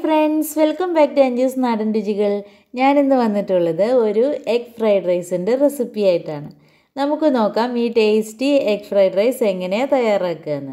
friends welcome back to Anju's നാടൻ രുചികൾ ഞാനിന്ന് വന്നിട്ടുള്ളത് ഒരു എഗ് ഫ്രൈഡ് റൈസിൻ്റെ റെസിപ്പി ആയിട്ടാണ് നമുക്ക് നോക്കാം ഈ ടേസ്റ്റി എഗ് ഫ്രൈഡ് റൈസ് എങ്ങനെയാണ് തയ്യാറാക്കുകയെന്ന്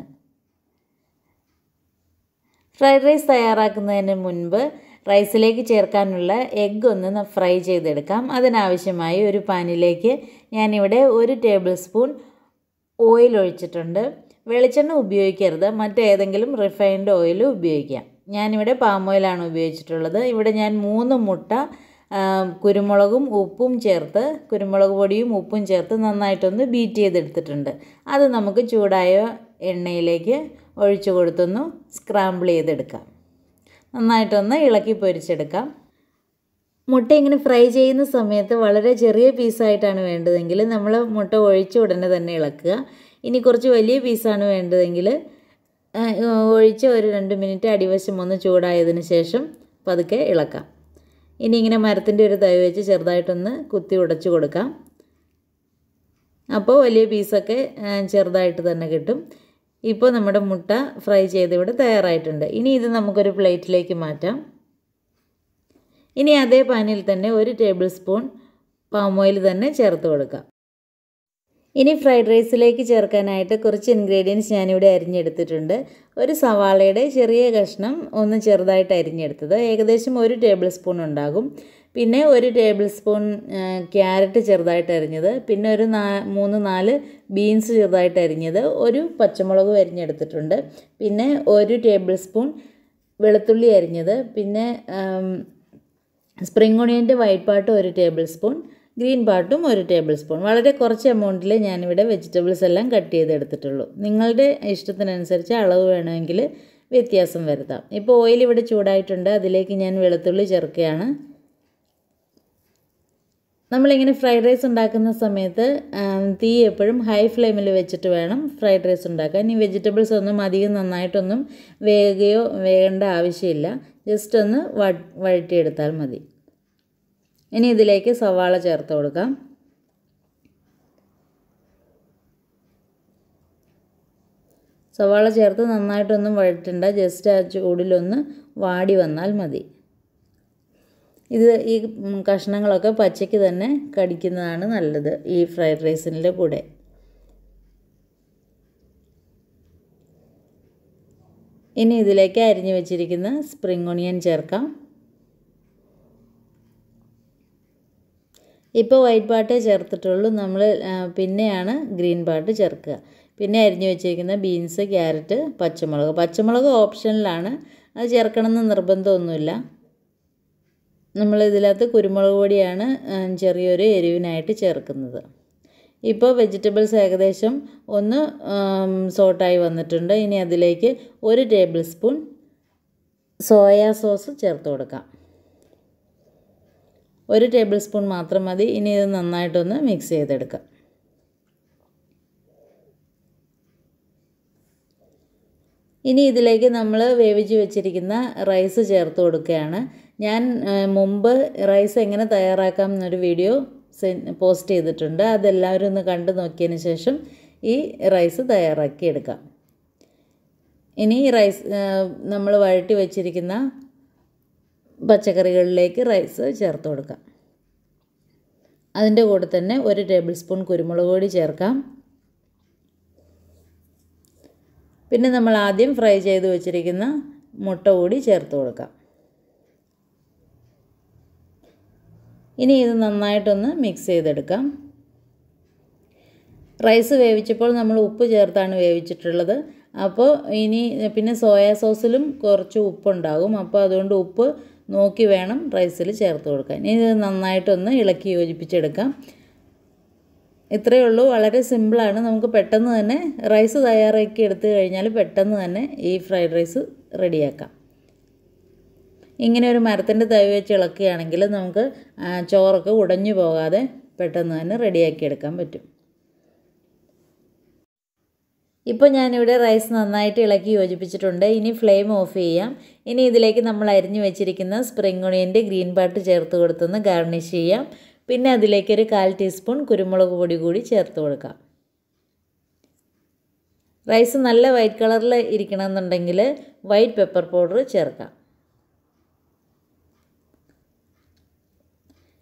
ഫ്രൈഡ് റൈസ് തയ്യാറാക്കുന്നതിന് മുൻപ് റൈസിലേക്ക് ചേർക്കാനുള്ള എഗ്ഗ് ഒന്ന് ഫ്രൈ ചെയ്തെടുക്കാം അതിനാവശ്യമായി ഒരു പാനിലേക്ക് ഞാനിവിടെ ഒരു ടേബിൾ സ്പൂൺ ഓയിൽ ഒഴിച്ചിട്ടുണ്ട് വെളിച്ചെണ്ണ ഉപയോഗിക്കരുത് മറ്റേതെങ്കിലും റിഫൈൻഡ് ഓയിൽ ഉപയോഗിക്കാം ഞാനിവിടെ പാം ഓയിലാണ് ഉപയോഗിച്ചിട്ടുള്ളത് ഇവിടെ ഞാൻ മൂന്ന് മുട്ട കുരുമുളകും ഉപ്പും ചേർത്ത് കുരുമുളക് പൊടിയും ഉപ്പും ചേർത്ത് നന്നായിട്ടൊന്ന് ബീറ്റ് ചെയ്തെടുത്തിട്ടുണ്ട് അത് നമുക്ക് ചൂടായ എണ്ണയിലേക്ക് ഒഴിച്ചു കൊടുത്തൊന്ന് സ്ക്രാമ്പിൾ ചെയ്തെടുക്കാം നന്നായിട്ടൊന്ന് ഇളക്കി പൊരിച്ചെടുക്കാം മുട്ട ഇങ്ങനെ ഫ്രൈ ചെയ്യുന്ന സമയത്ത് വളരെ ചെറിയ പീസായിട്ടാണ് വേണ്ടതെങ്കിൽ നമ്മൾ മുട്ട ഒഴിച്ച ഉടനെ തന്നെ ഇളക്കുക ഇനി കുറച്ച് വലിയ പീസാണ് വേണ്ടതെങ്കിൽ ഒഴിച്ച് ഒരു രണ്ട് മിനിറ്റ് അടിവശം ഒന്ന് ചൂടായതിന് ശേഷം പതുക്കെ ഇളക്കാം ഇനി ഇങ്ങനെ മരത്തിൻ്റെ ഒരു തൈ വെച്ച് ചെറുതായിട്ടൊന്ന് കുത്തി ഉടച്ചു കൊടുക്കാം അപ്പോൾ വലിയ പീസൊക്കെ ചെറുതായിട്ട് തന്നെ കിട്ടും ഇപ്പോൾ നമ്മുടെ മുട്ട ഫ്രൈ ചെയ്ത് ഇവിടെ തയ്യാറായിട്ടുണ്ട് ഇനി ഇത് നമുക്കൊരു പ്ലേറ്റിലേക്ക് മാറ്റാം ഇനി അതേ പാനിൽ തന്നെ ഒരു ടേബിൾ സ്പൂൺ പാം ഓയിൽ തന്നെ ചേർത്ത് കൊടുക്കാം ഇനി ഫ്രൈഡ് റൈസിലേക്ക് ചേർക്കാനായിട്ട് കുറച്ച് ഇൻഗ്രീഡിയൻസ് ഞാനിവിടെ അരിഞ്ഞെടുത്തിട്ടുണ്ട് ഒരു സവാളയുടെ ചെറിയ കഷ്ണം ഒന്ന് ചെറുതായിട്ട് അരിഞ്ഞെടുത്തത് ഏകദേശം ഒരു ടേബിൾ സ്പൂൺ ഉണ്ടാകും പിന്നെ ഒരു ടേബിൾ സ്പൂൺ ക്യാരറ്റ് ചെറുതായിട്ട് അരിഞ്ഞത് പിന്നെ ഒരു നാ മൂന്ന് നാല് ബീൻസ് ചെറുതായിട്ട് അരിഞ്ഞത് ഒരു പച്ചമുളകും അരിഞ്ഞെടുത്തിട്ടുണ്ട് പിന്നെ ഒരു ടേബിൾ സ്പൂൺ വെളുത്തുള്ളി അരിഞ്ഞത് പിന്നെ സ്പ്രിംഗ് ഒണിയൻ്റെ വൈറ്റ് പാട്ട് ഒരു ടേബിൾ സ്പൂൺ ഗ്രീൻ പാട്ടും ഒരു ടേബിൾ സ്പൂൺ വളരെ കുറച്ച് എമൗണ്ടിൽ ഞാനിവിടെ വെജിറ്റബിൾസ് എല്ലാം കട്ട് ചെയ്തെടുത്തിട്ടുള്ളൂ നിങ്ങളുടെ ഇഷ്ടത്തിനനുസരിച്ച് അളവ് വേണമെങ്കിൽ വ്യത്യാസം വരുത്താം ഇപ്പോൾ ഓയിൽ ഇവിടെ ചൂടായിട്ടുണ്ട് അതിലേക്ക് ഞാൻ വെളുത്തുള്ളി ചേർക്കുകയാണ് നമ്മളിങ്ങനെ ഫ്രൈഡ് റൈസ് ഉണ്ടാക്കുന്ന സമയത്ത് തീ എപ്പോഴും ഹൈ ഫ്ലെയിമിൽ വെച്ചിട്ട് വേണം ഫ്രൈഡ് റൈസ് ഉണ്ടാക്കാൻ ഈ വെജിറ്റബിൾസ് ഒന്നും അധികം നന്നായിട്ടൊന്നും വേകുകയോ വേകേണ്ട ആവശ്യമില്ല ജസ്റ്റ് ഒന്ന് വഴറ്റിയെടുത്താൽ മതി ഇനി ഇതിലേക്ക് സവാള ചേർത്ത് കൊടുക്കാം സവാള ചേർത്ത് നന്നായിട്ടൊന്നും വഴറ്റണ്ട ജസ്റ്റ് ആ ചൂടിലൊന്ന് വാടി വന്നാൽ മതി ഇത് ഈ കഷ്ണങ്ങളൊക്കെ പച്ചയ്ക്ക് തന്നെ കടിക്കുന്നതാണ് നല്ലത് ഈ ഫ്രൈഡ് റൈസിൻ്റെ കൂടെ ഇനി ഇതിലേക്ക് അരിഞ്ഞു വെച്ചിരിക്കുന്ന സ്പ്രിംഗ് ഒണിയൻ ചേർക്കാം ഇപ്പോൾ വൈറ്റ് പാട്ടേ ചേർത്തിട്ടുള്ളൂ നമ്മൾ പിന്നെയാണ് ഗ്രീൻ പാട്ട് ചേർക്കുക പിന്നെ അരിഞ്ഞു വെച്ചിരിക്കുന്ന ബീൻസ് ക്യാരറ്റ് പച്ചമുളക് പച്ചമുളക് ഓപ്ഷനിലാണ് അത് ചേർക്കണമെന്ന് നിർബന്ധമൊന്നുമില്ല നമ്മൾ ഇതിനകത്ത് കുരുമുളക് പൊടിയാണ് ചെറിയൊരു എരിവിനായിട്ട് ചേർക്കുന്നത് ഇപ്പോൾ വെജിറ്റബിൾസ് ഏകദേശം ഒന്ന് സോട്ടായി വന്നിട്ടുണ്ട് ഇനി അതിലേക്ക് ഒരു ടേബിൾ സ്പൂൺ സോയാ സോസ് ചേർത്ത് കൊടുക്കാം ഒരു ടേബിൾ സ്പൂൺ മാത്രം മതി ഇനി ഇത് നന്നായിട്ടൊന്ന് മിക്സ് ചെയ്തെടുക്കാം ഇനി ഇതിലേക്ക് നമ്മൾ വേവിച്ച് വെച്ചിരിക്കുന്ന റൈസ് ചേർത്ത് കൊടുക്കുകയാണ് ഞാൻ മുമ്പ് റൈസ് എങ്ങനെ തയ്യാറാക്കാം എന്നൊരു വീഡിയോ പോസ്റ്റ് ചെയ്തിട്ടുണ്ട് അതെല്ലാവരും ഒന്ന് കണ്ടു നോക്കിയതിന് ശേഷം ഈ റൈസ് തയ്യാറാക്കി എടുക്കാം ഇനി ഈ റൈസ് നമ്മൾ വഴറ്റി വെച്ചിരിക്കുന്ന പച്ചക്കറികളിലേക്ക് റൈസ് ചേർത്ത് കൊടുക്കാം അതിൻ്റെ കൂടെ തന്നെ ഒരു ടേബിൾ സ്പൂൺ കുരുമുളക് പൊടി ചേർക്കാം പിന്നെ നമ്മൾ ആദ്യം ഫ്രൈ ചെയ്ത് വെച്ചിരിക്കുന്ന മുട്ട കൂടി ചേർത്ത് കൊടുക്കാം ഇനി ഇത് നന്നായിട്ടൊന്ന് മിക്സ് ചെയ്തെടുക്കാം റൈസ് വേവിച്ചപ്പോൾ നമ്മൾ ഉപ്പ് ചേർത്താണ് വേവിച്ചിട്ടുള്ളത് അപ്പോൾ ഇനി പിന്നെ സോയാ സോസിലും കുറച്ച് ഉപ്പുണ്ടാകും അപ്പോൾ അതുകൊണ്ട് ഉപ്പ് നോക്കി വേണം റൈസിൽ ചേർത്ത് കൊടുക്കാൻ ഇനി ഇത് നന്നായിട്ടൊന്ന് ഇളക്കി യോജിപ്പിച്ചെടുക്കാം ഇത്രയേ ഉള്ളൂ വളരെ സിമ്പിളാണ് നമുക്ക് പെട്ടെന്ന് തന്നെ റൈസ് തയ്യാറാക്കി എടുത്തു കഴിഞ്ഞാൽ പെട്ടെന്ന് തന്നെ ഈ ഫ്രൈഡ് റൈസ് റെഡിയാക്കാം ഇങ്ങനെ ഒരു മരത്തിൻ്റെ തൈ വെച്ച് ഇളക്കുകയാണെങ്കിൽ നമുക്ക് ചോറൊക്കെ ഉടഞ്ഞു പോകാതെ പെട്ടെന്ന് തന്നെ റെഡിയാക്കി എടുക്കാൻ പറ്റും ഇപ്പോൾ ഞാനിവിടെ റൈസ് നന്നായിട്ട് ഇളക്കി യോജിപ്പിച്ചിട്ടുണ്ട് ഇനി ഫ്ലെയിം ഓഫ് ചെയ്യാം ഇനി ഇതിലേക്ക് നമ്മൾ അരിഞ്ഞു വെച്ചിരിക്കുന്ന സ്പ്രിംഗ് ഒണിയൻ്റെ ഗ്രീൻ പാട്ട് ചേർത്ത് കൊടുത്തൊന്ന് ഗാർണിഷ് ചെയ്യാം പിന്നെ അതിലേക്ക് ഒരു കാൽ ടീസ്പൂൺ കുരുമുളക് പൊടി കൂടി ചേർത്ത് കൊടുക്കാം റൈസ് നല്ല വൈറ്റ് കളറിൽ ഇരിക്കണമെന്നുണ്ടെങ്കിൽ വൈറ്റ് പെപ്പർ പൗഡർ ചേർക്കാം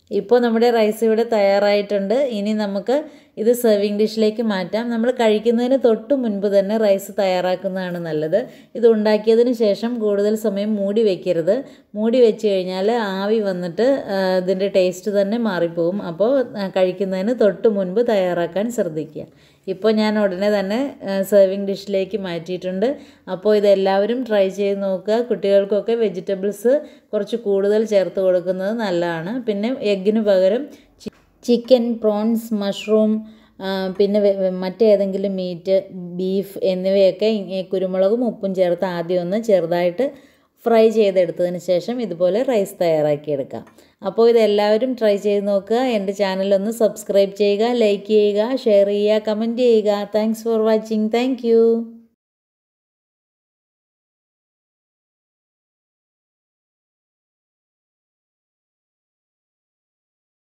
ഇപ്പോൾ നമ്മുടെ റൈസ് ഇവിടെ തയ്യാറായിട്ടുണ്ട് ഇനി നമുക്ക് ഇത് സെർവിങ് ഡിഷിലേക്ക് മാറ്റാം നമ്മൾ കഴിക്കുന്നതിന് തൊട്ട് മുൻപ് തന്നെ റൈസ് തയ്യാറാക്കുന്നതാണ് നല്ലത് ഇത് ഉണ്ടാക്കിയതിന് ശേഷം കൂടുതൽ സമയം മൂടി വെക്കരുത് മൂടി വെച്ച് കഴിഞ്ഞാൽ ആവി വന്നിട്ട് ആ, ഇതിൻ്റെ ടേസ്റ്റ് തന്നെ മാറിപ്പോവും അപ്പോൾ ആ, കഴിക്കുന്നതിന് തൊട്ട് മുൻപ് തയ്യാറാക്കാൻ ശ്രദ്ധിക്കുക ഇപ്പോൾ ഞാൻ ഉടനെ തന്നെ സെർവിങ് ഡിഷിലേക്ക് മാറ്റിയിട്ടുണ്ട് അപ്പോൾ ഇതെല്ലാവരും ട്രൈ ചെയ്ത് നോക്കുക കുട്ടികൾക്കൊക്കെ വെജിറ്റബിൾസ് കുറച്ച് കൂടുതൽ ചേർത്ത് കൊടുക്കുന്നത് നല്ലതാണ് പിന്നെ എഗ്ഗിന് പകരം ചിക്കൻ പ്രോൺസ് മഷ്റൂം ആ, പിന്നെ വെ- വെ- മറ്റേതെങ്കിലും മീറ്റ് ബീഫ് എന്നിവയൊക്കെ ഈ കുരുമുളകും ഉപ്പും ചേർത്ത് ആദ്യം ഒന്ന് ചെറുതായിട്ട് ഫ്രൈ ചെയ്തെടുത്തതിന് ശേഷം ഇതുപോലെ റൈസ് തയ്യാറാക്കിയെടുക്കാം അപ്പോൾ ഇതെല്ലാവരും ട്രൈ ചെയ്ത് നോക്കുക എൻ്റെ ചാനലൊന്ന് സബ്സ്ക്രൈബ് ചെയ്യുക ലൈക്ക് ചെയ്യുക ഷെയർ ചെയ്യുക കമൻറ്റ് ചെയ്യുക താങ്ക്സ് ഫോർ വാച്ചിങ് താങ്ക്